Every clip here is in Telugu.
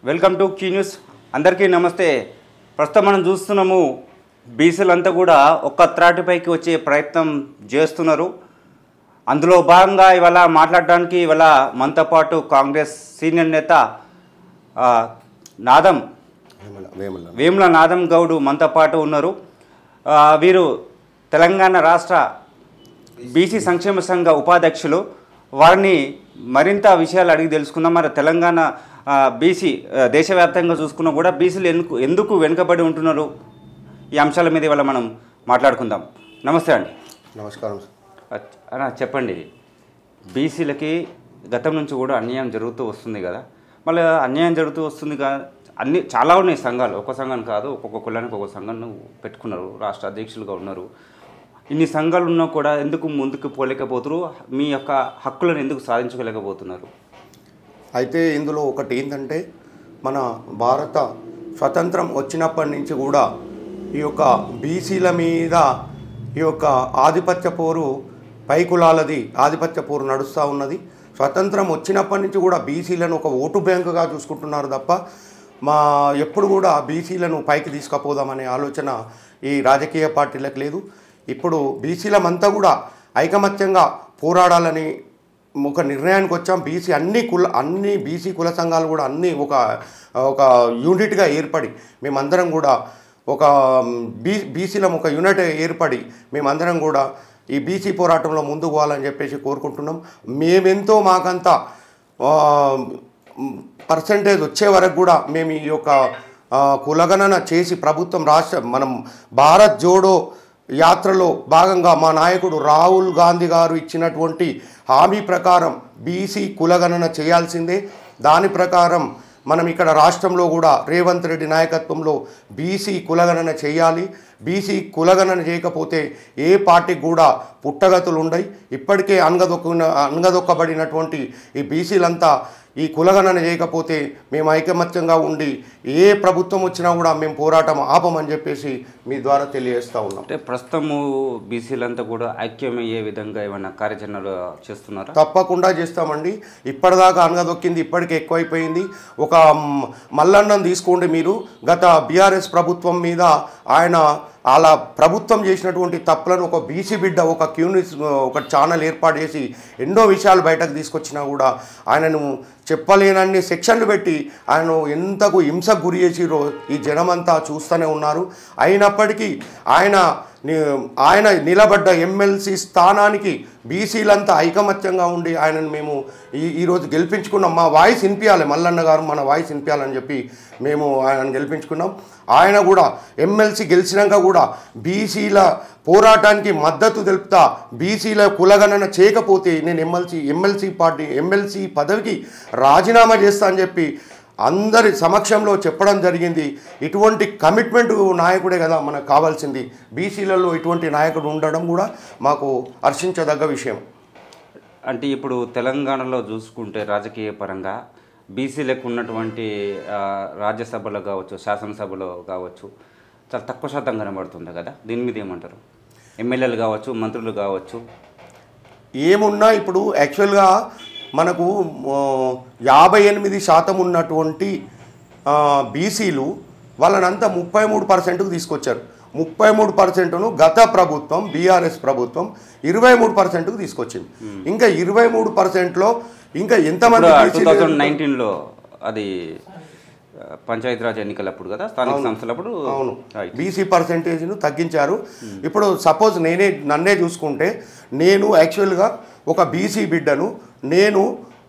వెల్కమ్ టు క్యూ న్యూస్ అందరికీ నమస్తే ప్రస్తుతం మనం చూస్తున్నాము బీసీలంతా కూడా ఒక్క త్రాటిపైకి వచ్చే ప్రయత్నం చేస్తున్నారు అందులో భాగంగా ఇవాళ మాట్లాడడానికి ఇవాళ మనతో పాటు కాంగ్రెస్ సీనియర్ నేత ఆ, నాదం వేముల వేముల వేముల నాదం గౌడ్ మనతో పాటు ఉన్నారు ఆ, వీరు తెలంగాణ రాష్ట్ర బీసీ సంక్షేమ సంఘ ఉపాధ్యక్షులు వారిని మరింత విషయాలు అడిగి తెలుసుకుందాం మరి తెలంగాణ ఆ, బీసీ ఆ, దేశవ్యాప్తంగా చూసుకున్నా కూడా బీసీలు ఎందుకు ఎందుకు వెనుకబడి ఉంటున్నారు ఈ అంశాల మీద ఇవాళ మనం మాట్లాడుకుందాం నమస్తే అండి నమస్కారం అచ్- అన్న చెప్పండి బీసీలకి గతం నుంచి కూడా అన్యాయం జరుగుతూ వస్తుంది కదా మళ్ళీ అన్యాయం జరుగుతూ వస్తుంది కదా అన్ని చాలా ఉన్నాయి సంఘాలు ఒక్క సంఘం కాదు ఒక్కొక్క కులానికి ఒక్కొక్క సంఘం పెట్టుకున్నారు రాష్ట్ర అధ్యక్షులుగా ఉన్నారు ఇన్ని సంఘాలు ఉన్నా కూడా ఎందుకు ముందుకు పోలేకపోతున్నారు మీ యొక్క హక్కులను ఎందుకు సాధించుకోలేకపోతున్నారు అయితే ఇందులో ఒకటి ఏంటంటే మన భారత స్వతంత్రం వచ్చినప్పటి నుంచి కూడా ఈ యొక్క బీసీల మీద ఈ యొక్క ఆధిపత్య పోరు పై కులాలది ఆధిపత్య పోరు నడుస్తూ ఉన్నది స్వతంత్రం వచ్చినప్పటి నుంచి కూడా బీసీలను ఒక ఓటు బ్యాంకుగా చూసుకుంటున్నారు తప్ప మా ఎప్పుడు కూడా బీసీలను పైకి తీసుకుపోదామనే ఆలోచన ఈ రాజకీయ పార్టీలకు లేదు ఇప్పుడు బీసీలమంతా కూడా ఐకమత్యంగా పోరాడాలని ఒక నిర్ణయానికి వచ్చాం బీసీ అన్ని కుల అన్ని బీసీ కుల సంఘాలు కూడా అన్ని ఒక ఒక యూనిట్గా ఏర్పడి మేమందరం కూడా ఒక బీ బీసీలం ఒక యూనిట్ ఏర్పడి మేమందరం కూడా ఈ బీసీ పోరాటంలో ముందుకు పోవాలని చెప్పేసి కోరుకుంటున్నాం మేమెంతో మాకంతా ఆ, పర్సంటేజ్ వచ్చే వరకు కూడా మేము ఈ యొక్క ఆ, కులగణన చేసి ప్రభుత్వం రాష్ట్ర మనం భారత్ జోడో యాత్రలో భాగంగా మా నాయకుడు రాహుల్ గాంధీ గారు ఇచ్చినటువంటి హామీ ప్రకారం బీసీ కులగణన చేయాల్సిందే దాని ప్రకారం మనం ఇక్కడ రాష్ట్రంలో కూడా రేవంత్ రెడ్డి నాయకత్వంలో బీసీ కులగణన చేయాలి బీసీ కులగణన చేయకపోతే ఏ పార్టీకి కూడా పుట్టగతులు ఉండయి ఇప్పటికే అనగదొక్కిన అనగదొక్కబడినటువంటి ఈ బీసీలంతా ఈ కులగణన చేయకపోతే మేము ఐకమత్యంగా ఉండి ఏ ప్రభుత్వం వచ్చినా కూడా మేము పోరాటం ఆపమని చెప్పేసి మీ ద్వారా తెలియజేస్తా ఉన్నాం అంటే ప్రస్తుతము బీసీలంతా కూడా ఐక్యమయ్యే విధంగా ఏమైనా కార్యాచరణలు చేస్తున్నారా తప్పకుండా చేస్తామండి ఇప్పటిదాకా అనగదొక్కింది ఇప్పటికే ఎక్కువైపోయింది ఒక మ్, మల్లన్నం తీసుకోండి మీరు గత బీఆర్ఎస్ ప్రభుత్వం మీద ఆయన అలా ప్రభుత్వం చేసినటువంటి తప్పులను ఒక బీసీ బిడ్డ ఒక క్యూనిస్ ఒక ఛానల్ ఏర్పాటు చేసి ఎన్నో విషయాలు బయటకు తీసుకొచ్చినా కూడా ఆయనను చెప్పలేనన్ని సెక్షన్లు పెట్టి ఆయన ఎంతకు హింసకు గురి చేసిరో ఈ జనమంతా చూస్తూనే ఉన్నారు అయినప్పటికీ ఆయన ని- ఆయన నిలబడ్డ ఎమ్మెల్సీ స్థానానికి బీసీలంతా ఐకమత్యంగా ఉండి ఆయనను మేము ఈ ఈరోజు గెలిపించుకున్నాం మా వాయిస్ వినిపించాలి మల్లన్న గారు మన వాయిస్ వినిపించాలని చెప్పి మేము ఆయనను గెలిపించుకున్నాం ఆయన కూడా ఎమ్మెల్సీ గెలిచినాక కూడా బీసీల పోరాటానికి మద్దతు తెలుపుతా బీసీల కులగణన చేయకపోతే నేను ఎమ్మెల్సీ ఎమ్మెల్సీ పార్టీ ఎమ్మెల్సీ పదవికి రాజీనామా చేస్తా అని చెప్పి అందరి సమక్షంలో చెప్పడం జరిగింది ఇటువంటి కమిట్మెంట్ నాయకుడే కదా మనకు కావాల్సింది బీసీలలో ఇటువంటి నాయకుడు ఉండడం కూడా మాకు హర్షించదగ్గ విషయం అంటే ఇప్పుడు తెలంగాణలో చూసుకుంటే రాజకీయ పరంగా బీసీలకు ఉన్నటువంటి ఆ, రాజ్యసభలో కావచ్చు శాసనసభలో కావచ్చు చాలా తక్కువ శాతం కనబడుతుంది కదా దీని మీద ఏమంటారు ఎమ్మెల్యేలు కావచ్చు మంత్రులు కావచ్చు ఏమున్నా ఇప్పుడు యాక్చువల్గా మనకు ఆ, యాభై ఎనిమిది శాతం ఉన్నటువంటి ఆ, బీసీలు వాళ్ళనంతా ముప్పై మూడు పర్సెంట్కి తీసుకొచ్చారు ముప్పై మూడు పర్సెంట్ను గత ప్రభుత్వం బీఆర్ఎస్ ప్రభుత్వం ఇరవై మూడు పర్సెంట్కి తీసుకొచ్చింది ఇంకా ఇరవై మూడు పర్సెంట్లో ఇంకా ఎంతమంది టూ బీసీలు థౌజండ్ నైన్టీన్లో అది ఆ, పంచాయతీరాజ్ ఎన్నికలప్పుడు కదా స్థానిక సంస్థలప్పుడు అవును రైట్. బీసీ పర్సెంటేజ్ను తగ్గించారు ఇప్పుడు సపోజ్ నేనే నన్నే చూసుకుంటే నేను యాక్చువల్గా ఒక బీసీ బిడ్డను నేను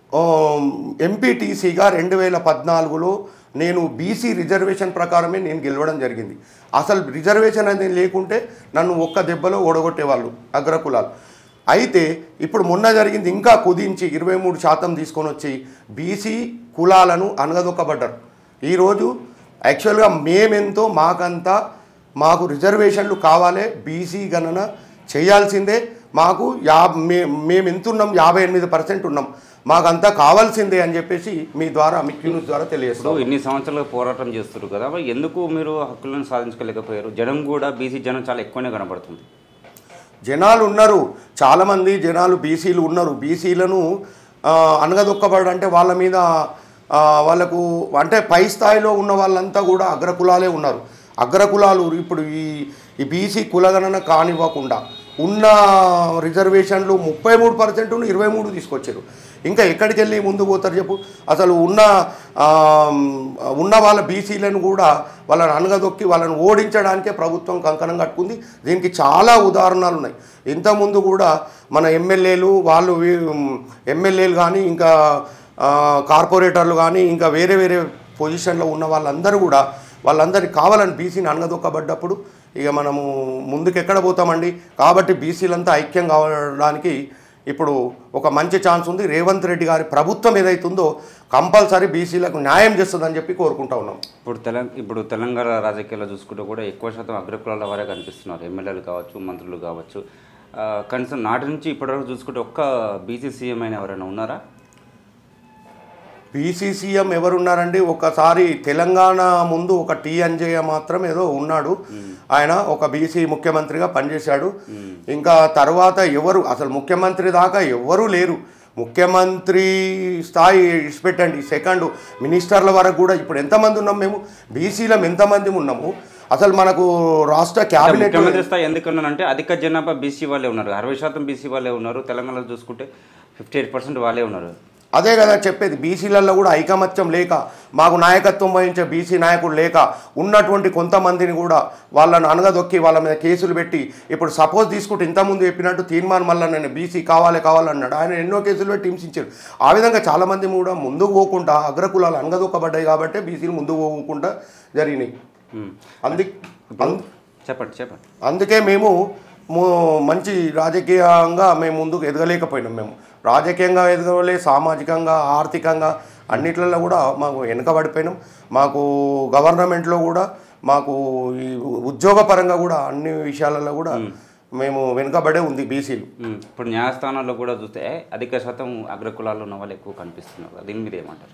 ఎంపీటీసీగా రెండు వేల పద్నాలుగులో నేను బీసీ రిజర్వేషన్ ప్రకారమే నేను గెలవడం జరిగింది అసలు రిజర్వేషన్ అనేది లేకుంటే నన్ను ఒక్క దెబ్బలో ఓడగొట్టేవాళ్ళు అగ్రకులాలు అయితే ఇప్పుడు మొన్న జరిగింది ఇంకా కుదించి ఇరవై మూడు శాతం తీసుకొని వచ్చి బీసీ కులాలను అనగదొక్కబడ్డారు ఈరోజు యాక్చువల్గా మేమెంతో మాకంతా మాకు రిజర్వేషన్లు కావాలి బీసీ గణన చేయాల్సిందే మాకు యా మే మేము ఎంతున్నాం యాభై ఎనిమిది పర్సెంట్ ఉన్నాం మాకంతా కావాల్సిందే అని చెప్పేసి మీ ద్వారా మీ క్యూన్స్ ద్వారా తెలియజేస్తాం ఇప్పుడు ఇన్ని సంవత్సరాలు పోరాటం చేస్తారు కదా మరి ఎందుకు మీరు హక్కులను సాధించుకోలేకపోయారు జనం కూడా బీసీ జనం చాలా ఎక్కువనే కనబడుతుంది జనాలు ఉన్నారు చాలామంది జనాలు బీసీలు ఉన్నారు బీసీలను అనగదొక్కబడంటే వాళ్ళ మీద ఆ, వాళ్ళకు అంటే పై స్థాయిలో ఉన్న వాళ్ళంతా కూడా అగ్రకులాలే ఉన్నారు అగ్రకులాలు ఇప్పుడు ఈ ఈ బీసీ కులగణన కానివ్వకుండా ఉన్న రిజర్వేషన్లు ముప్పై మూడు పర్సెంట్ ఇరవై మూడు తీసుకొచ్చారు ఇంకా ఎక్కడికి వెళ్ళి ముందు పోతారు చెప్పు అసలు ఉన్న ఆ, ఉన్న వాళ్ళ బీసీలను కూడా వాళ్ళని అనగదొక్కి వాళ్ళని ఓడించడానికే ప్రభుత్వం కంకణం కట్టుకుంది దీనికి చాలా ఉదాహరణలు ఉన్నాయి ఇంతకుముందు కూడా మన ఎమ్మెల్యేలు వాళ్ళు ఎమ్మెల్యేలు కానీ ఇంకా ఆ, కార్పొరేటర్లు కానీ ఇంకా వేరే వేరే పొజిషన్లో ఉన్న వాళ్ళందరూ కూడా వాళ్ళందరినీ కావాలని బీసీని అనగదొక్కబడ్డప్పుడు ఇక మనము ముందుకు ఎక్కడ పోతామండి కాబట్టి బీసీలంతా ఐక్యం కావడానికి ఇప్పుడు ఒక మంచి ఛాన్స్ ఉంది రేవంత్ రెడ్డి గారి ప్రభుత్వం ఏదైతుందో కంపల్సరీ బీసీలకు న్యాయం చేస్తుందని చెప్పి కోరుకుంటా ఉన్నాం ఇప్పుడు తెలంగాణ ఇప్పుడు తెలంగాణ రాజకీయాల్లో చూసుకుంటే కూడా ఎక్కువ శాతం అగ్రకులాల వారే కనిపిస్తున్నారు ఎమ్మెల్యేలు కావచ్చు మంత్రులు కావచ్చు ఆ, కనీసం నాటి నుంచి ఇప్పటివరకు చూసుకుంటే ఒక్క బీసీ సీఎం అయినా ఎవరైనా ఉన్నారా బీసీసీఎం ఎవరున్నారండి ఒకసారి తెలంగాణ ముందు ఒక టీఎన్జేయ మాత్రం ఏదో ఉన్నాడు ఆయన ఒక బీసీ ముఖ్యమంత్రిగా పనిచేశాడు ఇంకా తర్వాత ఎవరు అసలు ముఖ్యమంత్రి దాకా ఎవరూ లేరు ముఖ్యమంత్రి స్థాయి ఇడిచిపెట్టండి సెకండ్ మినిస్టర్ల వరకు కూడా ఇప్పుడు ఎంతమంది ఉన్నాం మేము బీసీలం ఎంతమంది ఉన్నాము అసలు మనకు రాష్ట్ర అంటే క్యాబినెట్ ముఖ్యమంత్రి స్థాయి ఎందుకున్నారంటే అధిక జనాభా బీసీ వాళ్ళే ఉన్నారు అరవై శాతం బీసీ వాళ్ళే ఉన్నారు తెలంగాణలో చూసుకుంటే ఫిఫ్టీ ఎయిట్ పర్సెంట్ వాళ్ళే ఉన్నారు అదే కదా చెప్పేది బీసీలలో కూడా ఐకమత్యం లేక మాకు నాయకత్వం వహించే బీసీ నాయకుడు లేక ఉన్నటువంటి కొంతమందిని కూడా వాళ్ళని అనగదొక్కి వాళ్ళ మీద కేసులు పెట్టి ఇప్పుడు సపోజ్ తీసుకుంటే ఇంతకుముందు చెప్పినట్టు తీర్మాన్ మళ్ళీ నేను బీసీ కావాలి కావాలన్నాడు ఆయన ఎన్నో కేసులు పెట్టి హింసించారు ఆ విధంగా చాలామంది కూడా ముందుకు పోకుండా అగ్రకులాలు అనగదొక్కబడ్డాయి కాబట్టి బీసీలు ముందుకు పోకుండా జరిగినాయి ఉమ్. అందు ఇప్పుడు చెప్పండి చెప్పండి అందుకే మేము ము- మంచి రాజకీయంగా మేము ముందుకు ఎదగలేకపోయినాం మేము రాజకీయంగా ఎదగలే సామాజికంగా ఆర్థికంగా అన్నిట్లలో కూడా మాకు వెనుకబడిపోయినాం మాకు గవర్నమెంట్లో కూడా మాకు ఈ ఉద్యోగపరంగా కూడా అన్ని విషయాలలో కూడా మేము వెనుకబడే ఉంది బీసీలు ఉమ్. ఇప్పుడు న్యాయస్థానాల్లో కూడా చూస్తే అధిక శాతం అగ్రకులాల్లో ఉన్న వాళ్ళు ఎక్కువ కనిపిస్తున్నారు దీని మీద ఏమంటారు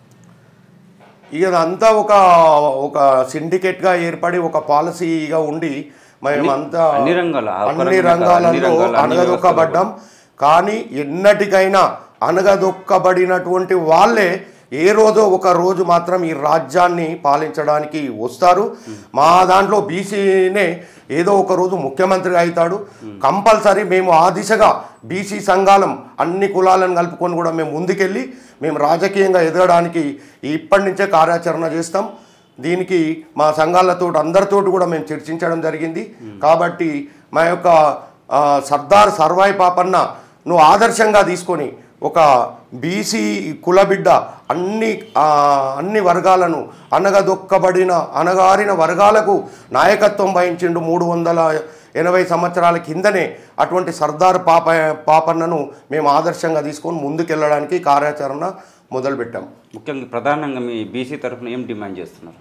ఇక అదంతా ఒక ఒక సిండికేట్గా ఏర్పడి ఒక పాలసీగా ఉండి మేమంతా అన్ని రంగాల, ఆ ఒక్క అన్ని రంగం కాదు, అన్ని రంగాలలో రంగాల, అన్ని అనగదొక్కబడ్డాం కానీ ఎన్నటికైనా అనగదొక్కబడినటువంటి వాళ్ళే ఏ రోజో ఒక రోజు మాత్రం ఈ రాజ్యాన్ని పాలించడానికి వస్తారు మా దాంట్లో బీసీనే ఏదో ఒక రోజు ముఖ్యమంత్రి అవుతాడు కంపల్సరీ మేము ఆ దిశగా బీసీ సంఘాలం అన్ని కులాలను కలుపుకొని కూడా మేము ముందుకెళ్ళి మేము రాజకీయంగా ఎదగడానికి ఇప్పటి నుంచే కార్యాచరణ చేస్తాం దీనికి మా సంఘాలతో అందరితోటి కూడా మేము చర్చించడం జరిగింది కాబట్టి మా యొక్క ఆ, సర్దార్ సర్వాయి పాపన్న నువ్వు ఆదర్శంగా తీసుకొని ఒక బీసీ కులబిడ్డ అన్ని ఆ, అన్ని వర్గాలను అనగదొక్కబడిన అనగారిన వర్గాలకు నాయకత్వం వహించిండు మూడు వందల ఎనభై సంవత్సరాల కిందనే అటువంటి సర్దార్ పాప పాపన్నను మేము ఆదర్శంగా తీసుకొని ముందుకెళ్ళడానికి కార్యాచరణ మొదలుపెట్టాం ముఖ్యంగా ప్రధానంగా మీ బీసీ తరఫున ఏం డిమాండ్ చేస్తున్నారు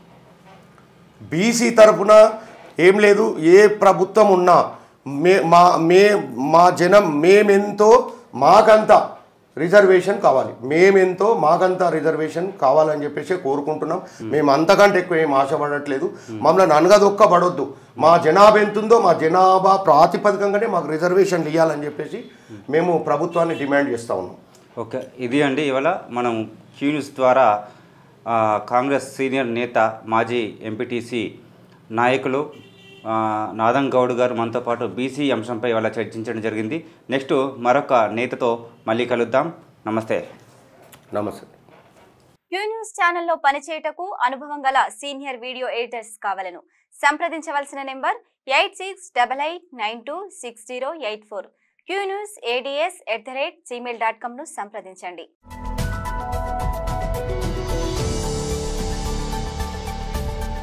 బీసీ తరపున ఏం లేదు ఏ ప్రభుత్వం ఉన్నా మే మా మే మా జనం మేమెంతో మాకంత రిజర్వేషన్ కావాలి మేమెంతో మాకంత రిజర్వేషన్ కావాలని చెప్పేసి కోరుకుంటున్నాం మేము అంతకంటే ఎక్కువ ఏం ఆశపడట్లేదు మమ్మల్ని అనగదొక్కబడొద్దు మా జనాభా ఎంతుందో మా జనాభా ప్రాతిపదికంగానే మాకు రిజర్వేషన్లు ఇవ్వాలని చెప్పేసి మేము ప్రభుత్వాన్ని డిమాండ్ చేస్తూ ఉన్నాం ఓకే ఇది అండి ఇవాళ మనం క్యూ న్యూస్ ద్వారా ఆ, కాంగ్రెస్ సీనియర్ నేత మాజీ ఎంపీటీసీ నాయకులు ఆ, నాదం గౌడ్ గారు మనతో పాటు బీసీ అంశంపై ఇవాళ చర్చించడం జరిగింది నెక్స్ట్ మరొక నేతతో మళ్ళీ కలుద్దాం నమస్తే నమస్తే క్యూ న్యూస్ ఛానల్లో పనిచేయటకు అనుభవం గల సీనియర్ వీడియో ఎడిటర్స్ కావాలను సంప్రదించవలసిన number eight six double eight nine two six zero eight four Q news ADS at the rate gmail dot కామ్ను సంప్రదించండి